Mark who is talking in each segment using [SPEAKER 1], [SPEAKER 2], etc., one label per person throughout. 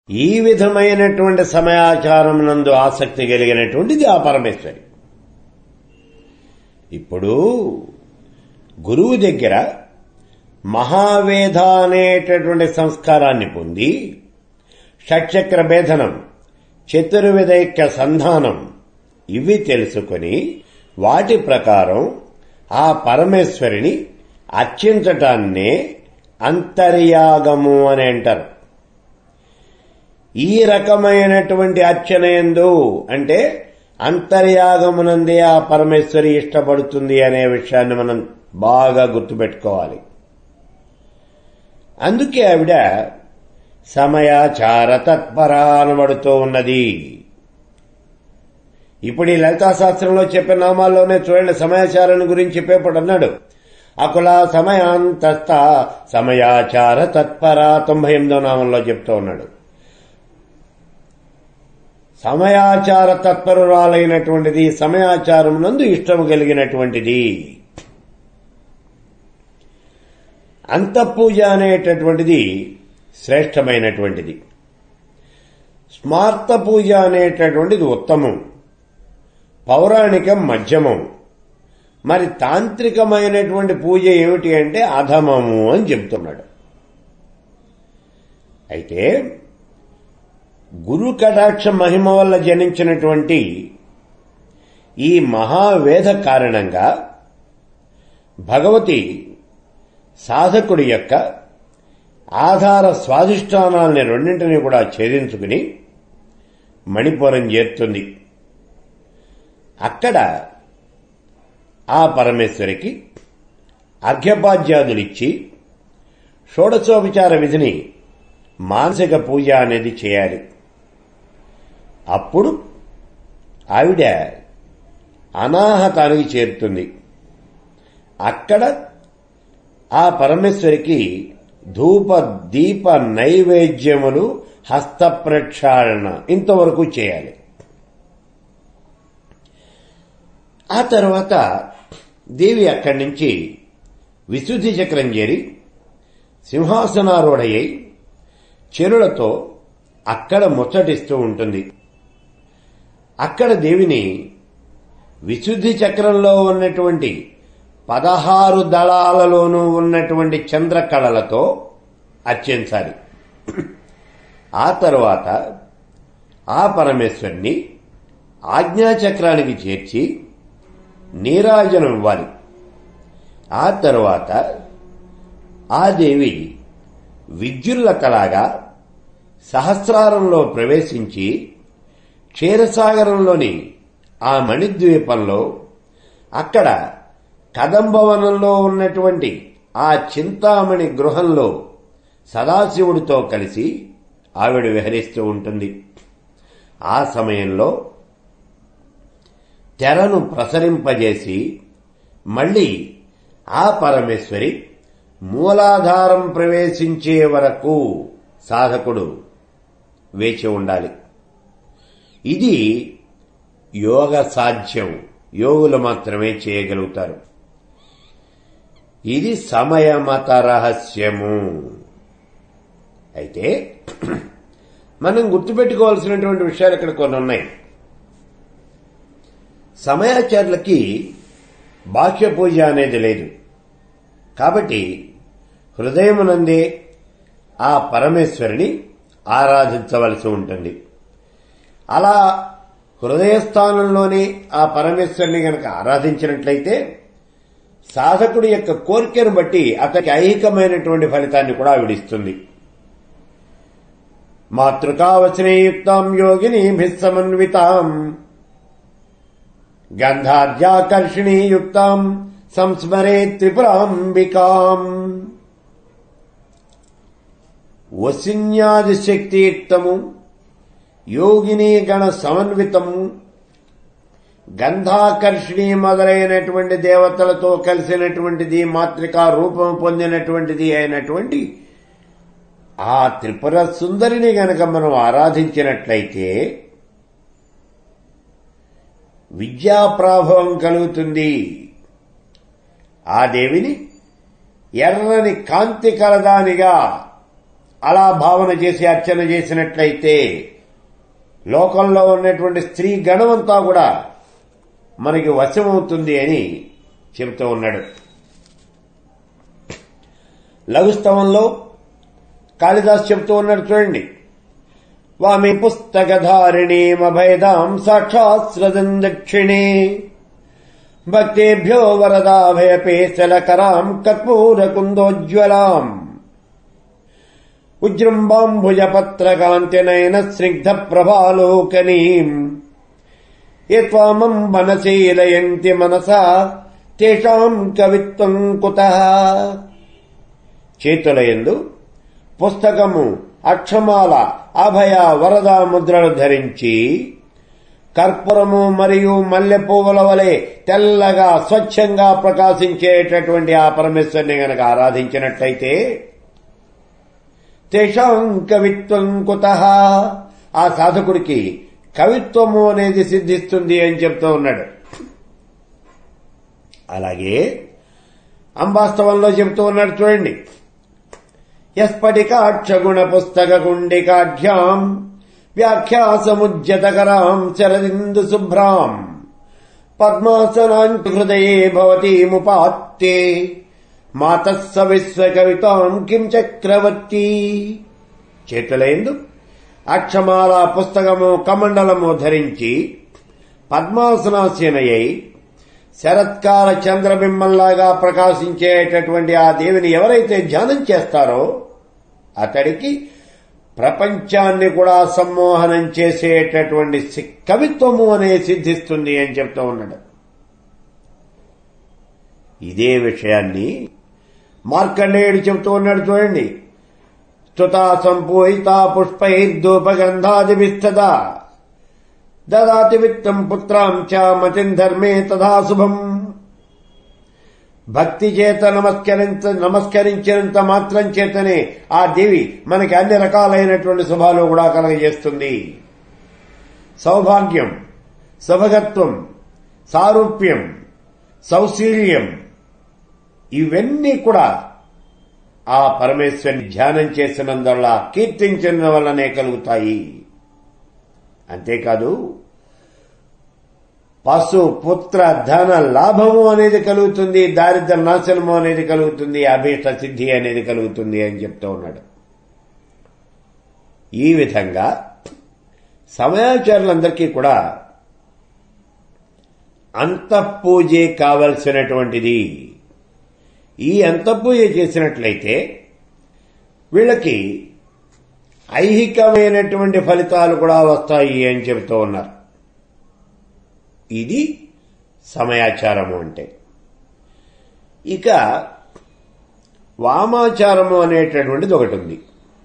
[SPEAKER 1] ఈ విధమైనటువంటి సమయాచారం నందు ఆసక్తి కలిగినటువంటిది ఆ పరమేశ్వరి ఇప్పుడు గురువు దగ్గర మహావేద అనేటటువంటి సంస్కారాన్ని పొంది షట్చక్ర భేదనం చతుర్విధైక్య సంధానం ఇవి తెలుసుకొని వాటి ప్రకారం ఆ పరమేశ్వరిని అర్చించటాన్నే అంతర్యాగము అని అంటారు ఈ రకమైనటువంటి అర్చన ఎందు అంటే అంతర్యాగమునందే ఆ పరమేశ్వరి ఇష్టపడుతుంది అనే విషయాన్ని మనం బాగా గుర్తుపెట్టుకోవాలి అందుకే ఆవిడ సమయాచార తత్పర అనబడుతూ ఉన్నది ఇప్పుడు ఈ లలితా శాస్త్రంలో చెప్పిన నామాల్లోనే చూడండి సమయాచారాన్ని గురించి చెప్పేప్పుడు అన్నాడు అకుల సమయాంతస్థ సమయాచార తత్పర తొంభై ఎనిమిదో నామంలో చెప్తూ ఉన్నాడు సమయాచార తత్పరురాలైనటువంటిది సమయాచారం నందు ఇష్టము కలిగినటువంటిది అంతఃపూజ అనేటటువంటిది శ్రేష్టమైనటువంటిది స్మార్త పూజ అనేటటువంటిది ఉత్తమం పౌరాణికం మధ్యమం మరి తాంత్రికమైనటువంటి పూజ ఏమిటి అంటే అధమము అని చెప్తున్నాడు అయితే గురు కటాక్ష మహిమ వల్ల జనించినటువంటి ఈ మహావేద కారణంగా భగవతి సాధకుడి యొక్క ఆధార స్వాధిష్టానాల్ని రెండింటినీ కూడా ఛేదించుకుని మణిపురం చేరుతుంది అక్కడ ఆ పరమేశ్వరికి అర్ఘ్యపాద్యాదులిచ్చి షోడశోపచార విధిని మానసిక పూజ అనేది చేయాలి అప్పుడు ఆవిడ అనాహతానికి చేరుతుంది అక్కడ ఆ పరమేశ్వరికి ధూప దీప నైవేద్యములు హస్త ప్రక్షాళన ఇంతవరకు చేయాలి ఆ తర్వాత దేవి అక్కడి నుంచి విశుద్ధి చక్రం చేరి సింహాసనారూఢయ్యి చెరులతో అక్కడ ముచ్చటిస్తూ ఉంటుంది అక్కడ దేవిని విశుద్ధి చక్రంలో ఉన్నటువంటి పదహారు దళాలలోనూ ఉన్నటువంటి చంద్రకళలతో అర్చించాలి ఆ తరువాత ఆ పరమేశ్వరిని ఆజ్ఞాచక్రానికి చేర్చి నీరాజనం ఇవ్వాలి ఆ తరువాత ఆ దేవి విద్యుల్లకలాగా సహస్రారంలో ప్రవేశించి క్షీరసాగరంలోని ఆ మణిద్వీపంలో అక్కడ కదంబవనంలో ఉన్నటువంటి ఆ చింతామణి గృహంలో సదాశివుడితో కలిసి ఆవిడ విహరిస్తూ ఉంటుంది ఆ సమయంలో తెరను ప్రసరింపజేసి మళ్ళీ ఆ పరమేశ్వరి మూలాధారం ప్రవేశించే వరకు సాధకుడు వేచి ఉండాలి ఇది యోగ సాధ్యం యోగులు మాత్రమే చేయగలుగుతారు ఇది సమయమత రహస్యము అయితే మనం గుర్తుపెట్టుకోవాల్సినటువంటి విషయాలు ఇక్కడ కొన్ని ఉన్నాయి సమయాచారులకి బాహ్య పూజ అనేది లేదు కాబట్టి హృదయమునందే ఆ పరమేశ్వరిని ఆరాధించవలసి ఉంటుంది అలా హృదయస్థానంలోనే ఆ పరమేశ్వరిని గనక ఆరాధించినట్లయితే సాధకుడి యొక్క కోరికను బట్టి అతనికి ఐహికమైనటువంటి ఫలితాన్ని కూడా ఆవిడిస్తుంది మాతృకావచనయుక్తాం యోగిని సమన్వితాం గంధాద్యాకర్షణీయుక్తాం సంస్మరే త్రిపురాంబికాం వసిన్యాది శక్తియుక్తము యోగిని గణ సమన్వితము గంధాకర్షిణి మొదలైనటువంటి దేవతలతో కలిసినటువంటిది మాతృకా రూపం పొందినటువంటిది అయినటువంటి ఆ త్రిపుర సుందరిని గనక మనం ఆరాధించినట్లయితే విద్యాప్రాభవం కలుగుతుంది ఆ దేవిని ఎర్రని కాంతి కలదానిగా అలా భావన చేసి అర్చన చేసినట్లయితే లోకంలో ఉన్నటువంటి స్త్రీ గణమంతా కూడా మనకి వశమవుతుంది అని చెబుతూ ఉన్నాడు లఘుస్తవంలో కాళిదాస్ చెబుతూ ఉన్నాడు చూడండి వామి పుస్తకధారిణీమభయదాం సాక్షాశ్రదం దక్షిణే భక్తేభ్యో వరదాభయపేశలకరాం కర్పూరకుందోజ్వలాం ఉజృంబాంభుజపత్రకాంతినయన స్నిగ్ధ ప్రభాలోకనీం ఏ త్వామం మనశీలయంతి మనసా తేషాం కవిత్వం కుత చేతులయందు పుస్తకము అక్షమాల అభయ వరద ముద్రలు ధరించి కర్పూరము మరియు మల్లె పువ్వుల వలె తెల్లగా స్వచ్ఛంగా ప్రకాశించేటటువంటి ఆ పరమేశ్వరుని గనక ఆరాధించినట్లయితే తేషాం కవిత్వం కుత ఆ సాధకుడికి కవిత్వము అనేది సిద్ధిస్తుంది అని చెప్తూ ఉన్నాడు అలాగే అంబాస్తవంలో చెప్తూ ఉన్నాడు చూడండి యస్ఫటికాక్షగుణ పుస్తక గుండికాఢ్యాం వ్యాఖ్యాసముజ్యతకరాం శరదిందు శుభ్రాం పద్మాసనాంటి హృదయే భవతీముపాత్తే మాతస్స విశ్వకవితాం కిం చక్రవర్తి చేతులైందు అక్షమాల పుస్తకము కమండలము ధరించి పద్మాసనాశీనయ్యి శరత్కాల చంద్రబింబంలాగా ప్రకాశించేటటువంటి ఆ దేవిని ఎవరైతే ధ్యానం చేస్తారో అతడికి ప్రపంచాన్ని కూడా సమ్మోహనం చేసేటటువంటి కవిత్వము అనే సిద్ధిస్తుంది అని చెప్తూ ఉన్నాడు ఇదే విషయాన్ని మార్కండేయుడు చెబుతూ ఉన్నాడు చూడండి స్తుతా సంపూహిత పుష్పైర్దూపగంధాదివిస్తదా దదాతి విత్తం పుత్రాం చ మతిం ధర్మే తథా శుభం భక్తి చేత నమస్కరించ నమస్కరించినంత మాత్రం చేతనే ఆ దేవి మనకి అన్ని రకాలైనటువంటి శుభాలు కూడా కలగజేస్తుంది సౌభాగ్యం శుభగత్వం సారూప్యం సౌశీల్యం ఇవన్నీ కూడా ఆ పరమేశ్వరుని ధ్యానం చేసినందువల్ల కీర్తించిన వల్లనే కలుగుతాయి అంతేకాదు పశు పుత్ర ధన లాభము అనేది కలుగుతుంది దారిద్ర నాశనము అనేది కలుగుతుంది అభీష్ట సిద్ధి అనేది కలుగుతుంది అని చెప్తూ ఉన్నాడు ఈ విధంగా సమయాచారులందరికీ కూడా అంతఃపూజే కావలసినటువంటిది ఈ అంతఃపూజ చేసినట్లయితే వీళ్ళకి ఐహికమైనటువంటి ఫలితాలు కూడా వస్తాయి అని చెబుతూ ఉన్నారు ఇది సమయాచారము అంటే ఇక వామాచారము అనేటటువంటిది ఒకటి ఉంది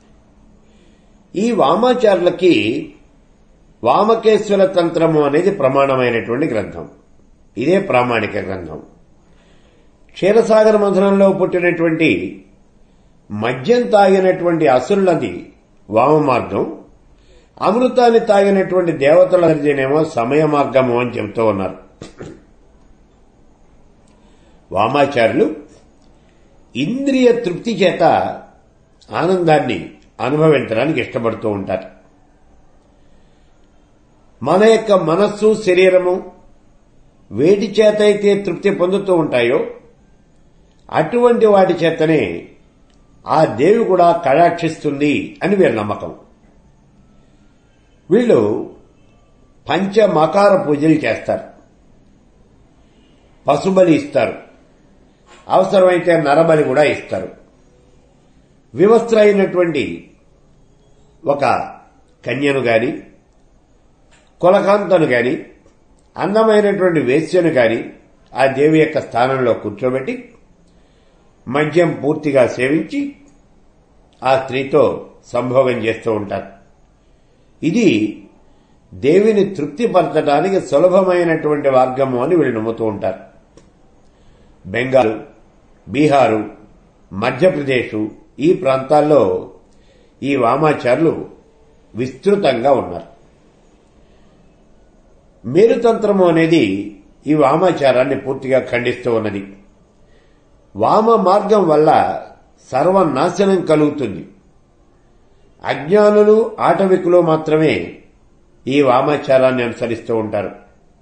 [SPEAKER 1] ఈ వామాచారులకి వామకేశ్వర తంత్రము అనేది ప్రమాణమైనటువంటి గ్రంథం ఇదే ప్రామాణిక గ్రంథం క్షీరసాగర మంథనంలో పుట్టినటువంటి మద్యం తాగినటువంటి అసురులది వామ మార్గం అమృతాన్ని తాగినటువంటి దేవతలనేమో సమయ మార్గము అని చెబుతూ ఉన్నారు వామాచారులు ఇంద్రియ తృప్తి చేత ఆనందాన్ని అనుభవించడానికి ఇష్టపడుతూ ఉంటారు మన యొక్క మనస్సు శరీరము వేటి చేత అయితే తృప్తి పొందుతూ ఉంటాయో అటువంటి వాటి చేతనే ఆ దేవి కూడా కటాక్షిస్తుంది అని వీళ్ళ నమ్మకం వీళ్ళు పంచమకార పూజలు చేస్తారు పశుబలి ఇస్తారు అవసరమైతే నరబలి కూడా ఇస్తారు వివస్త్ర అయినటువంటి ఒక కన్యను గాని కులకాంతను గాని అందమైనటువంటి వేశ్యను గాని ఆ దేవి యొక్క స్థానంలో కూర్చోబెట్టి మద్యం పూర్తిగా సేవించి ఆ స్త్రీతో సంభోగం చేస్తూ ఉంటారు ఇది దేవిని తృప్తిపరచడానికి సులభమైనటువంటి మార్గము అని వీళ్ళు నమ్ముతూ ఉంటారు బెంగాల్ బీహారు మధ్యప్రదేశ్ ఈ ప్రాంతాల్లో ఈ వామాచారులు విస్తృతంగా ఉన్నారు మేరుతంత్రము అనేది ఈ వామాచారాన్ని పూర్తిగా ఖండిస్తూ ఉన్నది వామ మార్గం వల్ల సర్వనాశనం కలుగుతుంది అజ్ఞానులు ఆటవికులు మాత్రమే ఈ వామాచారాన్ని అనుసరిస్తూ ఉంటారు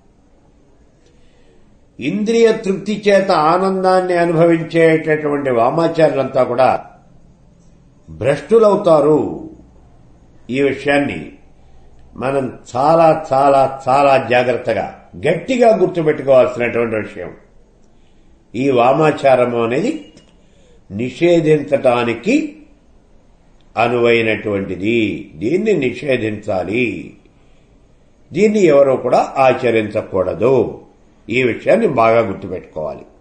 [SPEAKER 1] ఇంద్రియ తృప్తి చేత ఆనందాన్ని అనుభవించేటటువంటి వామాచారులంతా కూడా భ్రష్టులవుతారు ఈ విషయాన్ని మనం చాలా చాలా చాలా జాగ్రత్తగా గట్టిగా గుర్తుపెట్టుకోవాల్సినటువంటి విషయం ఈ వామాచారము అనేది నిషేధించటానికి అనువైనటువంటిది దీన్ని నిషేధించాలి దీన్ని ఎవరూ కూడా ఆచరించకూడదు ఈ విషయాన్ని బాగా గుర్తుపెట్టుకోవాలి